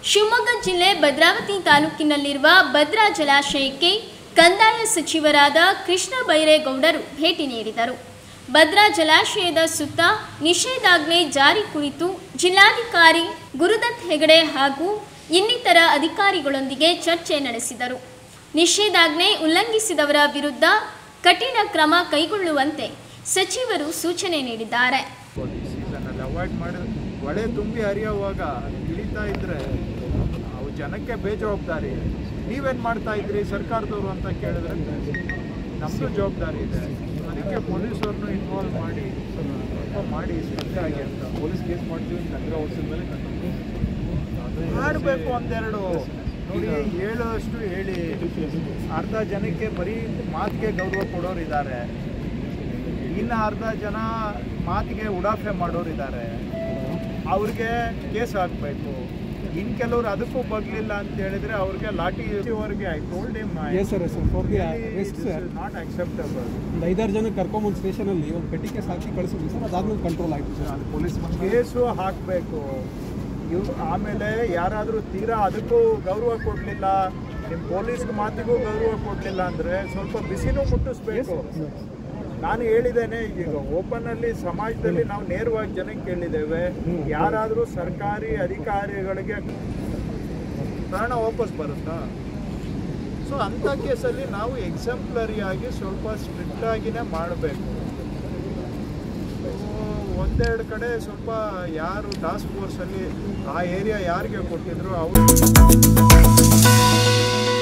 ಶಿವಮೊಗ್ಗ ಜಿಲ್ಲೆ ಭದ್ರಾವತಿ ತಾಲೂಕಿನಲ್ಲಿರುವ ಭದ್ರಾ ಜಲಾಶಯಕ್ಕೆ ಕಂದಾಯ ಸಚಿವರಾದ ಕೃಷ್ಣ ಬೈರೇಗೌಡರು ಭೇಟಿ ನೀಡಿದರು ಭದ್ರಾ ಜಲಾಶಯದ ಸುತ್ತ ನಿಷೇಧಾಜ್ಞೆ ಜಾರಿ ಕುರಿತು ಜಿಲ್ಲಾಧಿಕಾರಿ ಗುರುದತ್ ಹೆಗಡೆ ಹಾಗೂ ಇನ್ನಿತರ ಅಧಿಕಾರಿಗಳೊಂದಿಗೆ ಚರ್ಚೆ ನಡೆಸಿದರು ನಿಷೇಧಾಜ್ಞೆ ಉಲ್ಲಂಘಿಸಿದವರ ವಿರುದ್ಧ ಕಠಿಣ ಕ್ರಮ ಕೈಗೊಳ್ಳುವಂತೆ ಸಚಿವರು ಸೂಚನೆ ನೀಡಿದ್ದಾರೆ ಸೀಸನಲ್ಲಿ ಅವಾಯ್ಡ್ ಮಾಡಿ ಹೊಳೆ ತುಂಬಿ ಹರಿಯೋವಾಗ ಇಳಿತಾ ಇದ್ರೆ ಅವು ಜನಕ್ಕೆ ಬೇಜವಾಬ್ದಾರಿ ನೀವೇನು ಮಾಡ್ತಾ ಇದ್ರಿ ಸರ್ಕಾರದವರು ಅಂತ ಕೇಳಿದ್ರೆ ನಮ್ಮದು ಜವಾಬ್ದಾರಿ ಇದೆ ಅದಕ್ಕೆ ಪೊಲೀಸವ್ರನ್ನೂ ಇನ್ವಾಲ್ವ್ ಮಾಡಿ ಸ್ವಲ್ಪ ಮಾಡಿ ಶ್ರದ್ಧೆ ಆಗಿ ಅಂತ ಪೊಲೀಸ್ ಕೇಸ್ ಮಾಡ್ತೀವಿ ನಗರ ಓಡಿಸಿದ ಮೇಲೆ ಮಾಡಬೇಕು ಒಂದೆರಡು ನೋಡಿ ಹೇಳೋಷ್ಟು ಹೇಳಿ ಅರ್ಧ ಜನಕ್ಕೆ ಬರೀ ಮಾತಿಗೆ ಗೌರವ ಕೊಡೋರು ಇದ್ದಾರೆ ಇನ್ನು ಅರ್ಧ ಜನ ಮಾತಿಗೆ ಉಡಾಫೆ ಮಾಡೋರು ಇದ್ದಾರೆ ಅವ್ರಿಗೆ ಕೇಸ್ ಹಾಕಬೇಕು ಇನ್ನು ಕೆಲವರು ಅದಕ್ಕೂ ಬಗ್ಲಿಲ್ಲ ಅಂತ ಹೇಳಿದ್ರೆ ಅವ್ರಿಗೆ ಲಾಠಿ ಅವ್ರಿಗೆ I told him yes sir sir for the rest sir not acceptable ಒಂದು ಐದಾರು ಜನ ಕರ್ಕೊಂಬಂದು ಸ್ಟೇಷನಲ್ಲಿ ಒಂದು ಪೆಟ್ಟಿ ಕೇಸ್ ಹಾಕಿ ಕಳಿಸಿದ್ವಿ ಸರ್ ಅದಾದ್ಮೇಲೆ ಕಂಟ್ರೋಲ್ ಆಯಿತು ಸರ್ ಅದು ಪೊಲೀಸ್ ಕೇಸು ಹಾಕಬೇಕು ಇವ್ ಆಮೇಲೆ ಯಾರಾದರೂ ತೀರಾ ಅದಕ್ಕೂ ಗೌರವ ಕೊಡಲಿಲ್ಲ ನಿಮ್ಮ ಪೊಲೀಸ್ ಮಾತಿಗೂ ಗೌರವ ಕೊಡಲಿಲ್ಲ ಅಂದರೆ ಸ್ವಲ್ಪ ಬಿಸಿನೂ ಮುಟ್ಟಿಸ್ಬೇಕು ನಾನು ಹೇಳಿದ್ದೇನೆ ಈಗ ಓಪನ್ ಅಲ್ಲಿ ಸಮಾಜದಲ್ಲಿ ನಾವು ನೇರವಾಗಿ ಜನಕ್ಕೆ ಕೇಳಿದ್ದೇವೆ ಯಾರಾದರೂ ಸರ್ಕಾರಿ ಅಧಿಕಾರಿಗಳಿಗೆ ಪ್ರಾಣ ವಾಪಸ್ ಬರುತ್ತಾ ಸೊ ಅಂಥ ಕೇಸಲ್ಲಿ ನಾವು ಎಕ್ಸಾಂಪ್ಲರಿ ಆಗಿ ಸ್ವಲ್ಪ ಸ್ಟ್ರಿಕ್ಟ್ ಆಗಿನೇ ಮಾಡಬೇಕು ಒಂದೆರಡು ಕಡೆ ಸ್ವಲ್ಪ ಯಾರು ಟಾಸ್ಕ್ ಫೋರ್ಸಲ್ಲಿ ಆ ಏರಿಯಾ ಯಾರಿಗೆ ಕೊಟ್ಟಿದ್ರು ಅವರು